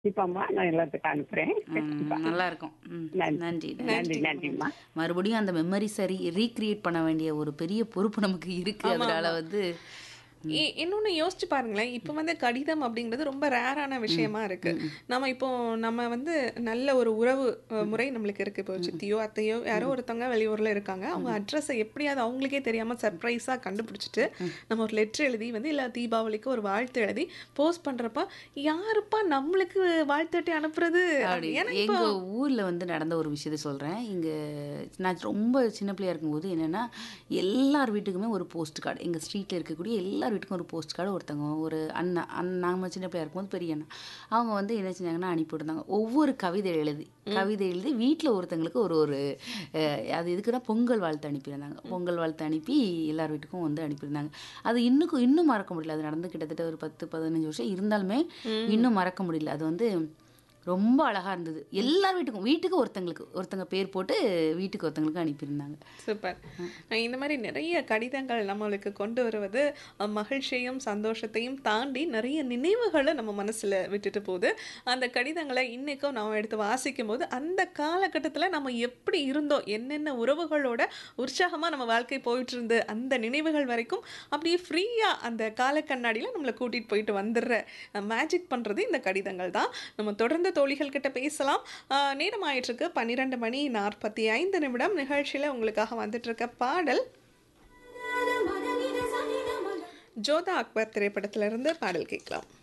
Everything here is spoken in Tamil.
கண்டிப்பாம்மா நான் எல்லாத்துக்கும் அனுப்புறேன் ம், கண்டிப்பா. நல்லா இருக்கும் ம், நன்றி. நன்றி நன்றி நன்றிம்மா மறுபடியும் அந்த மெமரி சரி ரீக்ரியேட் பண்ண வேண்டிய ஒரு பெரிய பொறுப்பு நமக்கு இருக்கு ஆமா, அதனால ஆமா. வந்து இ- இன்னொன்னு யோசிச்சு பாருங்களேன் இப்போ வந்து கடிதம் அப்படிங்கிறது ரொம்ப ரேரான விஷயமா இருக்கு நம்ம இப்போ நம்ம வந்து நல்ல ஒரு உறவு அஹ், முறை நம்மளுக்கு இருக்கு இப்போ சித்தியோ அத்தையோ யாரோ ஒருத்தவங்க வெளியூர்ல இருக்காங்க அவங்க அட்ரஸை எப்படியாவது அவங்களுக்கே தெரியாம சர்ப்ரைஸா கண்டுபிடிச்சிட்டு நம்ம ஒரு லெட்டர் எழுதி வந்து இல்ல தீபாவளிக்கு ஒரு வாழ்த்து எழுதி போஸ்ட் பண்றப்ப யாருப்பா நம்மளுக்கு வாழ்த்துட்டு அனுப்புறது அப்படி ஏன்னா எங்க இப்போ ஊர்ல வந்து நடந்த ஒரு விஷயத்த சொல்றேன் இங்க நான் ரொம்ப சின்ன பிள்ளையா இருக்கும்போது என்னன்னா எல்லார் வீட்டுக்குமே ஒரு போஸ்ட் கார்டு எங்க ஸ்ட்ரீட்ல இருக்கக்கூடிய எல்லார் வீட்டுக்கும் ஒரு போஸ்ட் கார்டு ஒருத்தவங்க ஒரு அண்ணா அண்ணா நாம சின்ன பிள்ளையா இருக்கும்போது பெரிய அண்ணா அவங்க வந்து என்ன செஞ்சாங்கன்னா அனுப்பி விட்டுருந்தாங்க ஒவ்வொரு கவிதை எழுதி கவிதை எழுதி வீட்டில் ஒருத்தங்களுக்கு ஒரு ஒரு அஹ், அது இதுக்கு தான் பொங்கல் வாழ்த்து அனுப்பியிருந்தாங்க பொங்கல் வாழ்த்து அனுப்பி எல்லார் வீட்டுக்கும் வந்து அனுப்பியிருந்தாங்க அது இன்னும் இன்னும் மறக்க முடியல அது நடந்து கிட்டத்தட்ட ஒரு பத்து பதினஞ்சு வருஷம் இருந்தாலுமே இன்னும் மறக்க முடியல அது வந்து ரொம்ப அழகா இருந்தது எல்லார் வீட்டுக்கும் வீட்டுக்கு ஒருத்தங்களுக்கு ஒருத்தங்க பேர் போட்டு வீட்டுக்கு ஒருத்தங்களுக்கு அனுப்பியிருந்தாங்க சூப்பர் அஹ் இந்த மாதிரி நிறைய கடிதங்கள் நம்மளுக்கு கொண்டு வருவது அஹ், மகிழ்ச்சியும் சந்தோஷத்தையும் தாண்டி நிறைய நினைவுகளை நம்ம மனசுல விட்டுட்டு போகுது அந்த கடிதங்களை இன்னைக்கும் நம்ம எடுத்து வாசிக்கும் போது அந்த காலகட்டத்துல நம்ம எப்படி இருந்தோம் என்னென்ன உறவுகளோட உற்சாகமா நம்ம வாழ்க்கை போயிட்டு இருந்து அந்த நினைவுகள் வரைக்கும் அப்படியே ஃப்ரீயா அந்த கால கண்ணாடியில நம்மளை கூட்டிட்டு போயிட்டு வந்துடுற மேஜிக் பண்றது இந்த கடிதங்கள் தான் நம்ம தொடர்ந்து தோழிகள் கிட்ட பேசலாம் அஹ், நேரம் ஆயிட்டு இருக்கு பன்னிரெண்டு மணி நாற்பத்தி ஐந்து நிமிடம் நிகழ்ச்சியில உங்களுக்காக வந்துட்டு இருக்க பாடல் ஜோதா அக்பர் திரைப்படத்திலிருந்து பாடல் கேட்கலாம்